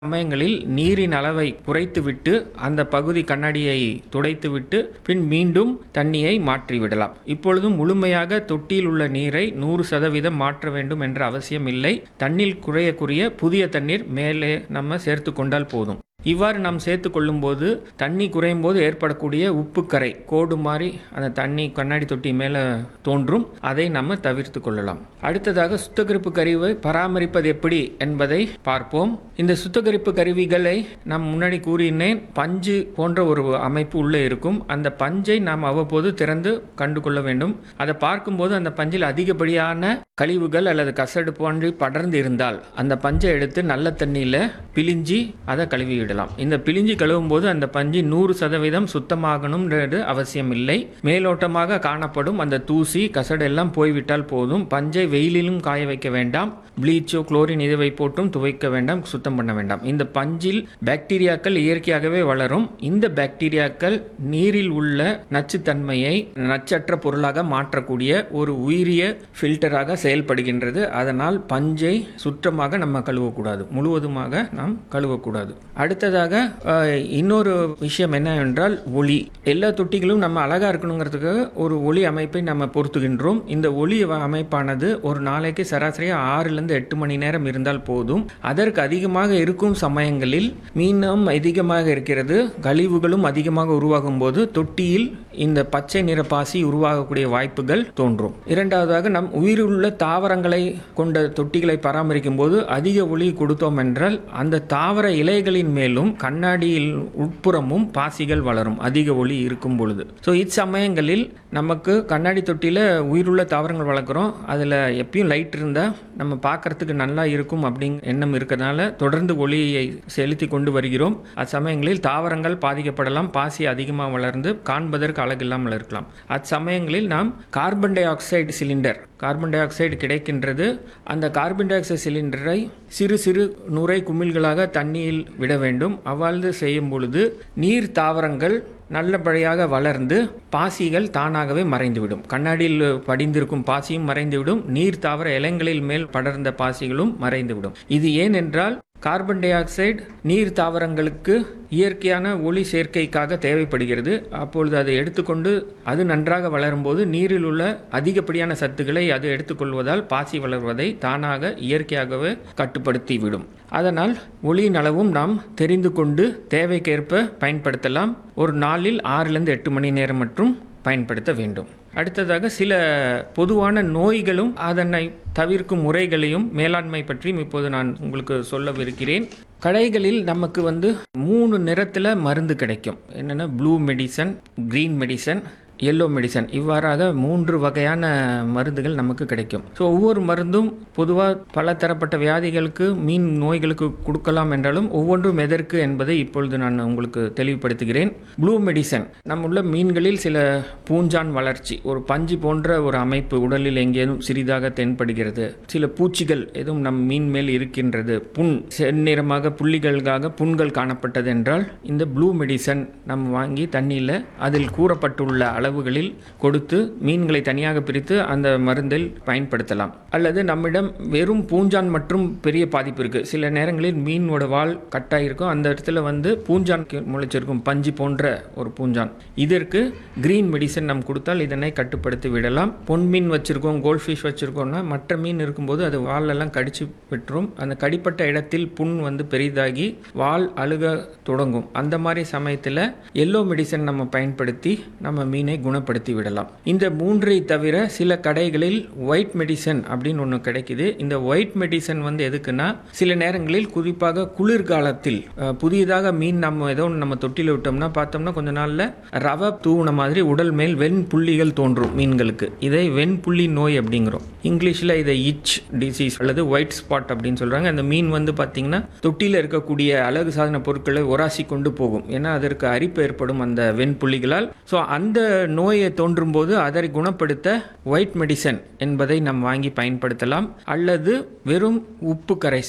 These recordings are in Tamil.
சமயங்களில் நீரின் அளவை குறைத்துவிட்டு அந்த பகுதி கண்ணாடியை துடைத்துவிட்டு பின் மீண்டும் தண்ணியை மாற்றிவிடலாம் இப்பொழுது முழுமையாக தொட்டியில் உள்ள நீரை நூறு சதவீதம் மாற்ற வேண்டும் என்ற அவசியம் இல்லை தண்ணீர் குறையக்குரிய புதிய தண்ணீர் மேலே நம்ம சேர்த்து கொண்டால் போதும் இவ்வாறு நாம் சேர்த்து கொள்ளும்போது தண்ணி குறையும் போது ஏற்படக்கூடிய உப்புக்கரை கோடு மாதிரி அந்த தண்ணி கண்ணாடி தொட்டி மேலே தோன்றும் அதை நம்ம தவிர்த்து கொள்ளலாம் அடுத்ததாக சுத்திகரிப்பு கருவியை பராமரிப்பது எப்படி என்பதை பார்ப்போம் இந்த சுத்திகரிப்பு கருவிகளை நாம் முன்னாடி கூறினேன் பஞ்சு போன்ற ஒரு அமைப்பு உள்ளே இருக்கும் அந்த பஞ்சை நாம் அவ்வப்போது திறந்து கண்டு கொள்ள வேண்டும் அதை பார்க்கும்போது அந்த பஞ்சில் அதிகப்படியான கழிவுகள் அல்லது கசடு போன்று படர்ந்து இருந்தால் அந்த பஞ்சை எடுத்து நல்ல தண்ணியில் பிழிஞ்சி அதை கழுவி விடலாம் இந்த பிழிஞ்சி கழுவும் போது அந்த பஞ்சு நூறு சதவீதம் சுத்தமாகணும்ன்றது அவசியம் இல்லை மேலோட்டமாக காணப்படும் அந்த தூசி கசடு எல்லாம் போய்விட்டால் போதும் பஞ்சை வெயிலிலும் காய வைக்க வேண்டாம் ப்ளீச்சோ குளோரின் இதுவை போட்டும் துவைக்க வேண்டாம் சுத்தம் பண்ண வேண்டாம் இந்த பஞ்சில் பாக்டீரியாக்கள் இயற்கையாகவே வளரும் இந்த பாக்டீரியாக்கள் நீரில் உள்ள நச்சுத்தன்மையை நச்சற்ற பொருளாக மாற்றக்கூடிய ஒரு உயிரிய ஃபில்டராக செயல்படுகின்றது அதனால் பஞ்சை சுற்றமாக நம்ம கழுவக்கூடாது முழுவதுமாக நாம் கழுவக்கூடாது அடுத்ததாக அஹ், இன்னொரு விஷயம் என்னவென்றால் ஒளி எல்லா தொட்டிகளும் நம்ம அழகா இருக்கணுங்கிறதுக்கு ஒரு ஒளி அமைப்பை நம்ம பொருத்துகின்றோம் இந்த ஒளி வ- அமைப்பானது ஒரு நாளைக்கு சராசரியாக ஆறுலேருந்து எட்டு மணி நேரம் இருந்தால் போதும் அதற்கு அதிகமாக இருக்கும் சமயங்களில் மீனும் அதிகமாக இருக்கிறது கழிவுகளும் அதிகமாக உருவாகும் போது தொட்டியில் இந்த பச்சை நிற பாசி உருவாகக்கூடிய வாய்ப்புகள் தோன்றும் இரண்டாவதாக நம் உயிருள்ள தாவரங்களை கொண்ட தொட்டிகளை பராமரிக்கும் போது அதிக ஒளி கொடுத்தோம் என்றால் அந்த தாவர இலைகளின் மேலும் கண்ணாடியில் உட்புறமும் பாசிகள் வளரும் அதிக ஒளி இருக்கும் பொழுது ஸோ இச்சமயங்களில் நமக்கு கண்ணாடி தொட்டியில் உயிருள்ள தாவரங்கள் வளர்க்குறோம் அதில் எப்பயும் லைட் இருந்தால் நம்ம பார்க்கறதுக்கு நல்லா இருக்கும் அப்படிங்க எண்ணம் இருக்கிறதுனால தொடர்ந்து ஒளியை செலுத்தி கொண்டு வருகிறோம் அச்சமயங்களில் தாவரங்கள் பாதிக்கப்படலாம் பாசி அதிகமாக வளர்ந்து காண்பதற்கு அழகில்லாமல் இருக்கலாம் அச்சமயங்களில் நாம் carbon dioxide cylinder carbon dioxide கிடைக்கின்றது அந்த கார்பன் டை ஆக்சைடு சிலிண்டரை சிறு சிறு நுரை குமிழ்களாக தண்ணியில் விட வேண்டும் அவ்வாறு செய்யும் பொழுது நீர் தாவரங்கள் நல்லபடியாக வளர்ந்து பாசிகள் தானாகவே மறைந்துவிடும் கண்ணாடியில் படிந்திருக்கும் பாசியும் மறைந்துவிடும் நீர் தாவர இலைங்களில் மேல் படர்ந்த பாசிகளும் மறைந்துவிடும் இது ஏனென்றால் கார்பன் டை ஆக்சைடு நீர் தாவரங்களுக்கு இயற்கையான ஒளி சேர்க்கைக்காக தேவைப்படுகிறது அப்பொழுது அதை எடுத்துக்கொண்டு அது நன்றாக வளரும்போது நீரில் உள்ள அதிகப்படியான சத்துக்களை அது எடுத்துக்கொள்வதால் பாசி வளர்வதை தானாக இயற்கையாகவே கட்டுப்படுத்திவிடும் அதனால் ஒளியின் அளவும் நாம் தெரிந்து கொண்டு தேவைக்கேற்ப பயன்படுத்தலாம் ஒரு நாளில் ஆறிலிருந்து எட்டு மணி நேரம் மட்டும் பயன்படுத்த வேண்டும் அடுத்ததாக சில பொதுவான நோய்களும் அதனை தவிர்க்கும் முறைகளையும் மேலாண்மை பற்றியும் இப்போது நான் உங்களுக்கு சொல்லவிருக்கிறேன் கடைகளில் நமக்கு வந்து மூணு நிறத்தில் மருந்து கிடைக்கும் என்னென்னா blue medicine green medicine yellow medicine இவ்வாறாக மூன்று வகையான மருந்துகள் நமக்கு கிடைக்கும் ஸோ ஒவ்வொரு மருந்தும் பொதுவாக பல தரப்பட்ட வியாதிகளுக்கு மீன் நோய்களுக்கு கொடுக்கலாம் என்றாலும் ஒவ்வொன்றும் எதற்கு என்பதை இப்பொழுது நான் உங்களுக்கு தெளிவுபடுத்துகிறேன் ப்ளூ மெடிசன் நம்முள்ள மீன்களில் சில பூஞ்சான் வளர்ச்சி ஒரு பஞ்சு போன்ற ஒரு அமைப்பு உடலில் எங்கேயும் சிறிதாக தென்படுகிறது சில பூச்சிகள் எதுவும் நம் மீன் மேல் இருக்கின்றது புண் செந்நிறமாக புள்ளிகளுக்காக புண்கள் காணப்பட்டது என்றால் இந்த ப்ளூ மெடிசன் நம்ம வாங்கி தண்ணியில் அதில் கூறப்பட்டுள்ள அளவுகளில் கொடுத்து மீன்களை தனியாக பிரித்து அந்த மருந்தில் பயன்படுத்தலாம் அல்லது நம்மிடம் வெறும் பூஞ்சான் மற்றும் பெரிய பாதிப்பு இருக்குது சில நேரங்களில் மீனோட வால் கட்டாயிருக்கும் அந்த இடத்துல வந்து பூஞ்சான் கி- முளைச்சிருக்கும் பஞ்சு போன்ற ஒரு பூஞ்சான் இதற்கு கிரீன் மெடிசன் நம்ம கொடுத்தால் இதனை கட்டுப்படுத்தி விடலாம் பொன் மீன் வச்சுருக்கோம் கோல்ட் ஃபிஷ் வச்சுருக்கோம்னா மற்ற மீன் இருக்கும்போது அது வாலெல்லாம் கடிச்சு விட்டுரும் அந்த கடிப்பட்ட இடத்தில் புண் வந்து பெரிதாகி வால் அழுக தொடங்கும் அந்த மாதிரி சமயத்தில் எல்லோ மெடிசன் நம்ம பயன்படுத்தி நம்ம மீனை குணப்படுத்தி விடலாம் இந்த மூன்றை தவிர சில கடைகளில் ஒயிட் மெடிசன் அப்படின்னு ஒன்று கிடைக்குது இந்த ஒயிட் மெடிசன் வந்து எதுக்குன்னா சில நேரங்களில் குறிப்பாக குளிர்காலத்தில் அஹ், புதியதாக மீன் நம்ம ஏதோ ஒன்று நம்ம தொட்டியில் விட்டோம்னா பார்த்தோம்னா கொஞ்ச நாளில் ரவை தூவுன மாதிரி உடல் மேல் வெண் புள்ளிகள் தோன்றும் மீன்களுக்கு இதை வெண்புள்ளி நோய் அப்படிங்கிறோம் இங்கிலீஷில் இதை இச் டிசீஸ் அல்லது ஒயிட் ஸ்பாட் அப்படின்னு சொல்கிறாங்க அந்த மீன் வந்து பார்த்தீங்கன்னா தொட்டியில் இருக்கக்கூடிய அழகு சாதன பொருட்களை உராசி கொண்டு போகும் ஏன்னா அதற்கு அரிப்பு ஏற்படும் அந்த வெண்புள்ளிகளால் ஸோ அந்த நோயை தோன்றும் போது அதை குணப்படுத்த ஒயிட் மெடிசன் என்பதை நாம் வாங்கி பயன்படுத்தலாம் அல்லது வெறும் உப்பு கரைசல்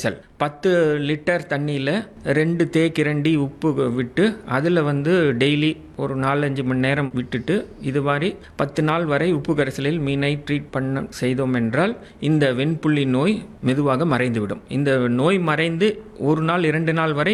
பத்து லிட்டர் தண்ணியில் ரெண்டு தேக்கிரண்டி உப்பு விட்டு அதில் வந்து டெய்லி ஒரு நாலஞ்சு மணி நேரம் விட்டுட்டு இது மாதிரி பத்து நாள் வரை உப்பு கரைசலில் மீனை ட்ரீட் பண்ண செய்தோம் என்றால் இந்த வெண்புள்ளி நோய் மெதுவாக மறைந்துவிடும் இந்த நோய் மறைந்து ஒரு நாள் இரண்டு நாள் வரை